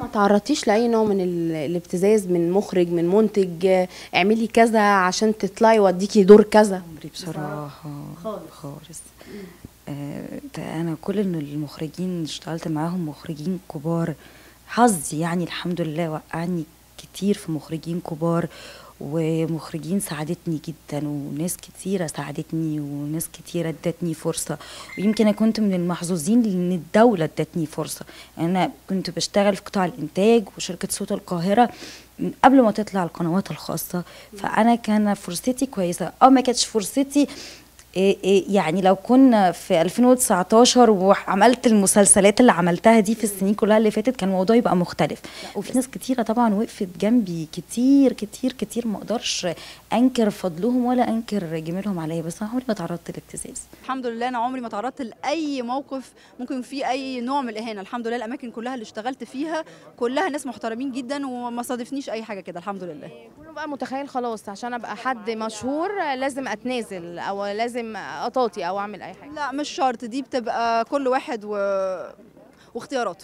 تعرضتيش لاي نوع من ال- الابتزاز من مخرج من منتج آه، اعملي كذا عشان تطلعي واديكي دور كذا عمري بصراحة خالص. خالص آه، ده أنا كل إن المخرجين اللي اشتغلت معاهم مخرجين كبار حظي يعني الحمد لله وقعني كتير في مخرجين كبار ومخرجين ساعدتني جدا وناس كتيرة ساعدتني وناس كتيرة ادتني فرصة ويمكن أنا كنت من المحظوظين لأن الدولة ادتني فرصة أنا كنت بشتغل في قطاع الإنتاج وشركة صوت القاهرة من قبل ما تطلع القنوات الخاصة فأنا كان فرصتي كويسة اه ما كانتش فرصتي إيه إيه يعني لو كنا في 2019 وعملت المسلسلات اللي عملتها دي في السنين كلها اللي فاتت كان الموضوع يبقى مختلف وفي ناس كتيرة طبعا وقفت جنبي كتير كتير كتير ما اقدرش انكر فضلهم ولا انكر جميلهم عليا بس انا عمري ما تعرضت لابتزاز الحمد لله انا عمري ما تعرضت لاي موقف ممكن فيه اي نوع من الاهانه الحمد لله الاماكن كلها اللي اشتغلت فيها كلها ناس محترمين جدا وما صادفنيش اي حاجه كده الحمد لله كله بقى متخيل خلاص عشان ابقى حد مشهور آه، لازم اتنازل او لازم اطاطي او اعمل اي حاجه لا مش شرط دي بتبقى كل واحد و... واختياراته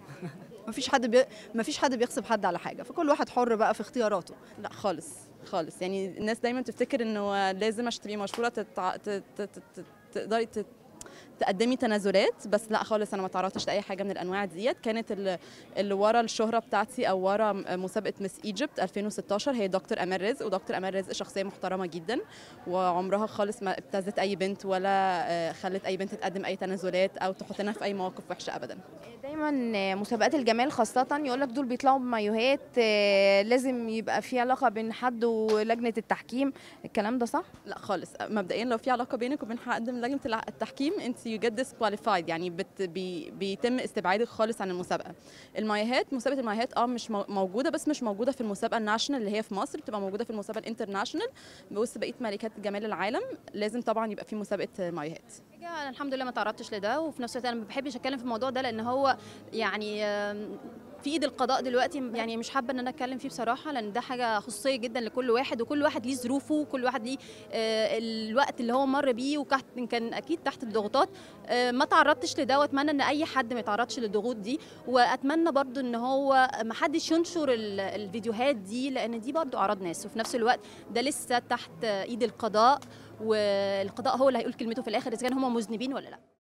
مفيش حد بي... مفيش حد بيغصب حد على حاجه فكل واحد حر بقى في اختياراته لا خالص خالص يعني الناس دايما تفتكر انه لازم عشان تبقي مشهوره تتع... ت... ت... ت... ت... تقدري ت... تقدمي تنازلات بس لا خالص انا ما تعرضتش لاي حاجه من الانواع ديت كانت ال- اللي ورا الشهره بتاعتي او ورا م- مسابقه مس ايجيبت 2016 هي دكتور امال رزق ودكتور امال رزق شخصيه محترمه جدا وعمرها خالص ما ابتزت اي بنت ولا آه، خلت اي بنت تقدم اي تنازلات او تحطنا في اي مواقف وحشه ابدا دايما مسابقات الجمال خاصة يقول لك دول بيطلعوا بمايوهات آه، لازم يبقى في علاقة بين حد ولجنة التحكيم الكلام ده صح؟ لا خالص مبدئيا لو في علاقه بينك وبين حد من لجنه الع- التحكيم انت يو جيت ديسكواليفايد يعني بت بي بيتم استبعادك خالص عن المسابقه المايوهات مسابقه المايوهات اه مش مو- موجوده بس مش موجوده في المسابقه الناشونال اللي هي في مصر بتبقى موجوده في المسابقه الانترناشونال بوسط بقيه ملكات جمال العالم لازم طبعا يبقى في مسابقه مايوهات حاجه انا الحمد لله ما تعرضتش لده وفي نفس الوقت انا ما بحبش اتكلم في الموضوع ده لان هو يعني آم، في ايد القضاء دلوقتي يعني مش حابه ان انا اتكلم فيه بصراحه لان ده حاجه خصوصيه جدا لكل واحد وكل واحد ليه ظروفه وكل واحد ليه آه، الوقت اللي هو مر بيه وكان كان اكيد تحت الضغوطات آه، ما تعرضتش لده واتمنى ان اي حد ما يتعرضش للضغوط دي واتمنى برضو ان هو ما حدش ينشر ال- الفيديوهات دي لان دي برضو اعراض ناس وفي نفس الوقت ده لسه تحت ايد القضاء والقضاء هو اللي هيقول كلمته في الاخر اذا كان هم مذنبين ولا لا